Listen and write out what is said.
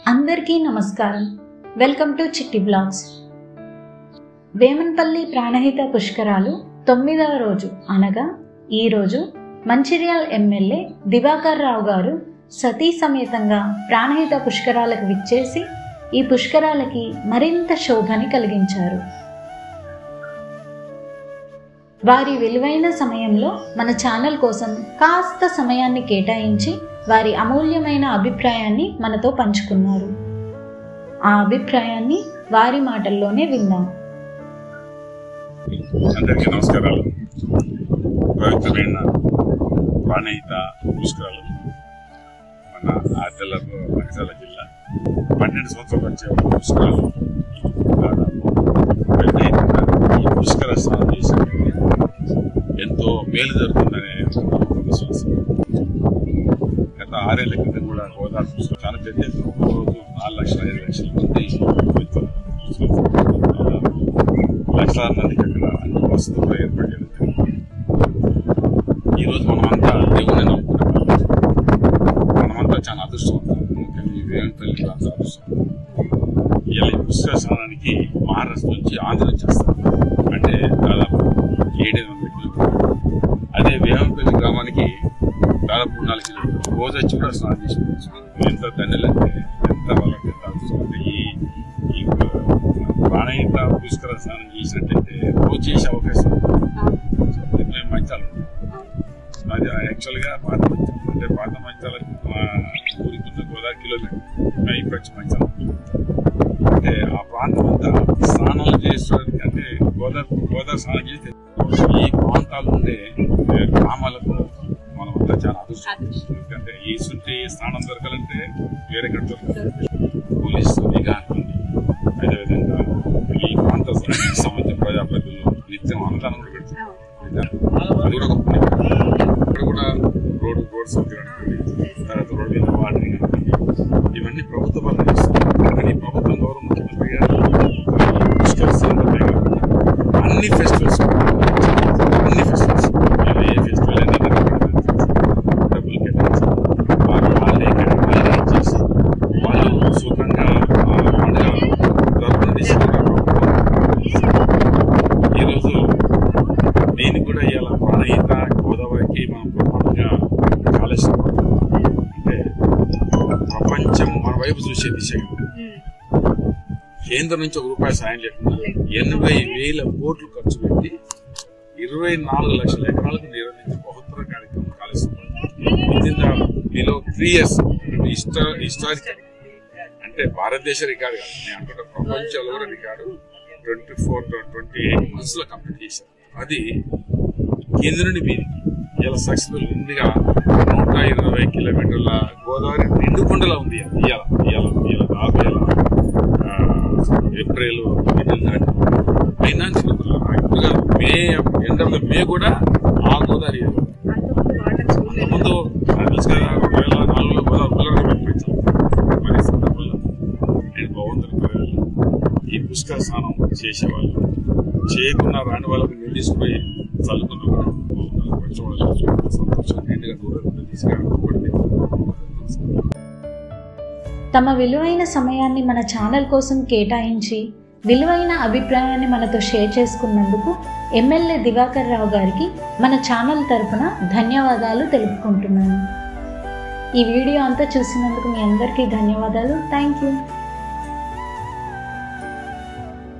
అందరికీ నమస్కారం welcome to Chitti blogs Vemanpalli Pranahita పుష్కరాలు తొమ్మిదవ రోజు అనగా ఈరోజు మంచిర్యాల్ ఎమ్మెల్యే దివాకర్ రావు గారు సతీ సమేతంగా ప్రాణహిత పుష్కరాలకు విచ్చేసి ఈ పుష్కరాలకి మరింత శోభని కలిగించారు వారి విలువైన సమయంలో మన ఛానల్ కోసం కాస్త సమయాన్ని కేటాయించి వారి అమూల్యమైన అభిప్రాయాన్ని మనతో పంచుకున్నారు ఆ అభిప్రాయాన్ని వారి మాటల్లోనే విందాం అందరికీ నమస్కారాలు పవిత్రమైన ప్రాణహిత పుష్కరాలు మన ఆర్దల మంచిర్యాల జిల్లా పన్నెండు సంవత్సరాలు వచ్చే ఒక పుష్కరాలు దాదాపు పెద్ద ఎత్తున ఈ పుష్కర స్నానం చేసినట్టు ఎంతో మేలు జరుగుతుందనే ఒక నమ్మకం, విశ్వాసం గత ఆరేళ్ల క్రితం కూడా గోదావరి పుష్కరం చాలా పెద్ద ఎత్తున ఒక రోజు నాలుగు లక్షల ఐదు లక్షల మంది వెళ్తారు. లక్షలాది మందికి అక్కడ అన్ని వసతులు కూడా ఏర్పాటు చేయడం జరిగింది. ఈ రోజు మనమంతా దేవుని నమ్ముకున్నాం మనమంతా చాలా అదృష్టవంతం ముఖ్యంగా ఈ వేంపల్లి ప్రాంత అదృష్టం ఇలా ఈ పుష్కర స్నానానికి మహారాష్ట్ర నుంచి ఆంధ్ర నుంచి వస్తారు అంటే దాదాపు ఏడెనిమిది వందల కిలోమీటర్లు అదే వేమంపల్లి గ్రామానికి దాదాపు నాలుగు కిలోమీటర్లు రోజు వచ్చి కూడా స్నానం చేసుకోవచ్చు ఎంత ధన్యులంటే ఎంత వాళ్ళకి ఎంత అదృష్టం అంటే ఈ ఈ ప్రాణహిత పుష్కర స్నానం చేసినట్టయితే రోజు చేసే అవకాశం ఉంది. మేము మంచాలు అది యాక్చువల్గా పాత మంచాలు అంటే పాత మంచాలకు మా ఊరికి ఉన్న గోదావరి కిలోమీటర్ మేము ఇప్పుడు వచ్చి మంచాలు అంటే ఆ ప్రాంతం అంతా స్నానాలు చేసుకోవడానికి అంటే గోదావరి గోదావరి స్నానం చేసి ఈ ప్రాంతాలు ఉండే ఏ, గ్రామాలకు మనం అంతా చాలా అదృష్టం ఎందుకంటే ఈ సుంటి స్నానం దొరకాలంటే వేరే కడ దొరకదు పోలీసు నిఘా ఉంటుంది అదేవిధంగా ఈ ప్రాంత సంబంధించిన ప్రజాప్రతినిధులు నిత్యం అన్నదానం కూడా పెడుతున్నారు అది కూడా ఒక పుణ్యం. ఇక్కడ కూడా రోడ్డు రోడ్ సౌకర్యం ఉంటుంది తర్వాత రోడ్డు మీద వాటరింగ్ ఉంటుంది ఇవన్నీ ప్రభుత్వ పనులు చేస్తుంది కానీ ప్రభుత్వం గౌరవ ముఖ్యమంత్రి గారు పుష్కర సాంప్రదాయం కాకుండా అన్ని ఫెస్టివల్స్ అన్ని ఫెస్టివల్స్ ఏ ఫెస్టివల్ అయినా డబ్బులు కేటాయించి వారు వాళ్ళే హాలిడే ఇచ్చేసి వాళ్ళు సుఖంగా ఆ పండుగ జరుపుకుని తీసుకుంటారు ఈరోజు నేను కూడా ఇవాళ ప్రాణహిత గోదావరికి మనం ప్రమాణంగా కాళేశ్వరం అంటే ప్రపంచం మన వైపు చూసే దిశగా కేంద్రం నుంచి ఒక రూపాయి సాయం లేకుండా ఎనభై వేల కోట్లు ఖర్చు పెట్టి ఇరవై నాలుగు లక్షల ఎకరాలకు నిర్వహించే బహుత్తర కార్యక్రమం Kaleshwaram with in the below three years historical అంటే భారతదేశ రికార్డు కాదు నేను అంటున్న ప్రపంచంలో కూడా record twenty four twenty eight months లో కంప్లీట్ చేశారు అది కింద నుండి మీదికి ఇలా సక్సెస్ఫుల్ ఇండిగా నూట ఇరవై కిలోమీటర్ల గోదావరి నిండుకుండలా ఉంది ఇవాళ ఇవాళ ఇవాళ దాదాపు ఇవాళ ఆ, ఏప్రిల్ మిడిల్ దాటి అయినా చిన్నపిల్లలు యాక్చువల్గా May end of the May కూడా ఆ గోదావరి అంతకుముందు నాకు తెలుసు కదా రెండు వేల నాలుగులో గోదావరి పిల్లలు పంపించాం మరి ఈ సందర్భంలో నేను భగవంతుని పిల్లలు ఈ పుష్కర స్నానం చేసేవాళ్ళు చేయకుండా రాని వాళ్ళకి నీళ్ళు తీసుకుపోయి చల్లుకున్నా కూడా భగవంతుని కొంచెం వాళ్ళు సంతోషం నిండుగా దూరం తీసుకెళ్ళి తమ విలువైన సమయాన్ని మన ఛానల్ కోసం కేటాయించి విలువైన అభిప్రాయాన్ని మనతో షేర్ చేసుకున్నందుకు ఎమ్మెల్యే దివాకర్ రావు గారికి మన ఛానల్ తరపున ధన్యవాదాలు తెలుపుకుంటున్నాను ఈ వీడియో అంతా చూసినందుకు మీ అందరికీ ధన్యవాదాలు థ్యాంక్ యూ